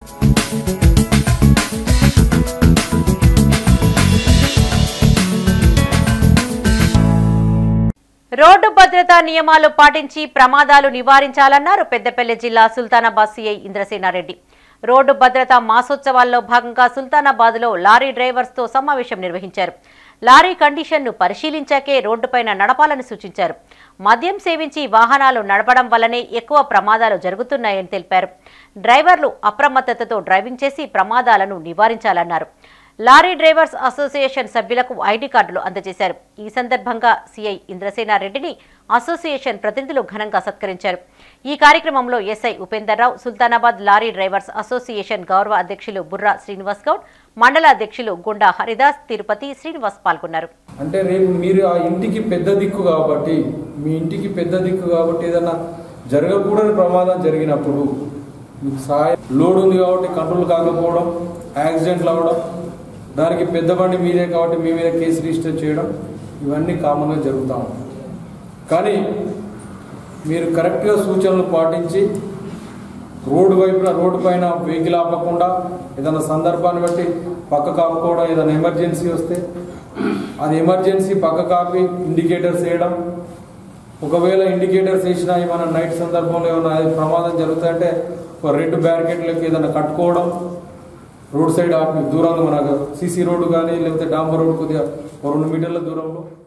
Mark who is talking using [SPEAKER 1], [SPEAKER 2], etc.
[SPEAKER 1] road భద్రతా నియమాలు పాటించి ప్రమాదాలు నివారించాలన్నారు పెద్దపల్లి జిల్లా సుల్తానాబాద్ సిఐ ఇంద్రసేనారెడ్డి రోడ్డు భద్రతా మాసోత్సవాల్లో భాగంగా సుల్తానాబాద్లో లారీ డ్రైవర్స్తో సమావేశం నిర్వహించారు లారీ కండిషన్ను పరిశీలించాకే రోడ్డుపైన నడపాలని సూచించారు మద్యం సేవించి వాహనాలు నడపడం వల్లనే ఎక్కువ ప్రమాదాలు జరుగుతున్నాయని తెలిపారు డ్రైవర్లు అప్రమత్తతతో డ్రైవింగ్ చేసి ప్రమాదాలను నివారించాలన్నారు లారీ డ్రైవర్స్ అసోసియేషన్ సభ్యులకు ఐడి కార్డులు అందజేశారు ఈ సందర్భంగా సిఐ ఇంద్రసేనారెడ్డిని అసోసియేషన్ ప్రతినిధులు ఘనంగా సత్కరించారు ఈ కార్యక్రమంలో SI Upender Rao Sultanabad lorry drivers association గౌరవ అధ్యక్షులు బుర్రా శ్రీనివాస్ గౌడ్ మండల అధ్యక్షులు గుండా హరిదాస్ తిరుపతి శ్రీనివాస్ పాల్గొన్నారు
[SPEAKER 2] అంటే రేపు మీరు ఆ ఇంటికి పెద్ద దిక్కు కాబట్టి మీ ఇంటికి పెద్ద దిక్కు కాబట్టి ఏదైనా జరగకూడని ప్రమాదం జరిగినప్పుడు మీకు సహాయం లోడ్ ఉంది కాబట్టి కంట్రోల్ కాకపోవడం యాక్సిడెంట్లు అవ్వడం దానికి పెద్ద బండి మీదే కాబట్టి మీ మీద కేసు రిజిస్టర్ చేయడం ఇవన్నీ కామన్గా జరుగుతూ ఉంటాయి కానీ మీరు కరెక్ట్గా సూచనలు పాటించి రోడ్డు వైపున రోడ్డు పైన వెహికల్ ఆపకుండా ఏదైనా సందర్భాన్ని బట్టి పక్క కాపుకోవడం ఏదైనా ఎమర్జెన్సీ వస్తే అది ఎమర్జెన్సీ పక్క కాపి ఇండికేటర్స్ వేయడం ఒకవేళ ఇండికేటర్స్ వేసినా ఏమైనా నైట్ సందర్భంలో ఏమైనా ప్రమాదం జరుగుతాయంటే ఒక రెడ్ బ్యారికేడ్లకు ఏదైనా కట్టుకోవడం రోడ్ సైడ్ ఆపి దూరంగా మనకు సీసీ రోడ్డు కానీ లేకపోతే డాంబర్ రోడ్డు కొద్దిగా ఒక రెండు మీటర్ల దూరంలో